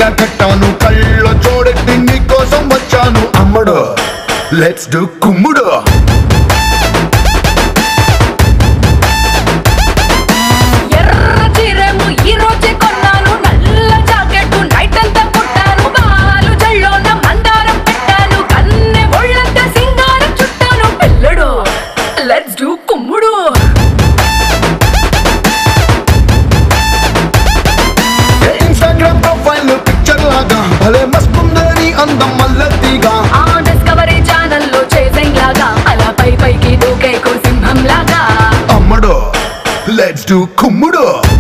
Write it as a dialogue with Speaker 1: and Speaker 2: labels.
Speaker 1: కట్టాను కళ్ళ చూడెట్టి నీ కోసం వచ్చాను అమ్మడు లెట్స్ డు కుమ్ముడు
Speaker 2: ఎర్ర చీరేమో ఈ రోజే కొన్నాను నల్ల జాకెట్ నైట్ అంతా కుట్టాను బాలు జల్లోన మందారం పెట్టాను కన్నె ఒళ్ళంతా సింగారం చుట్టాను పిల్లడు లెట్స్ డూ కుమ్ముడు
Speaker 1: ఇన్స్టాగ్రామ్ ప్రొఫైల్ పిక్చర్ లాగా భలే మస్తుందని అందం మల్లెత్తిగా
Speaker 2: ఆ డిస్కవరీ ఛానల్లో చేసింగ్ లాగా అలా పై పైకి దూకేకు సింహం లాగా
Speaker 1: అమ్మడు లెట్స్ డు కుమ్ముడు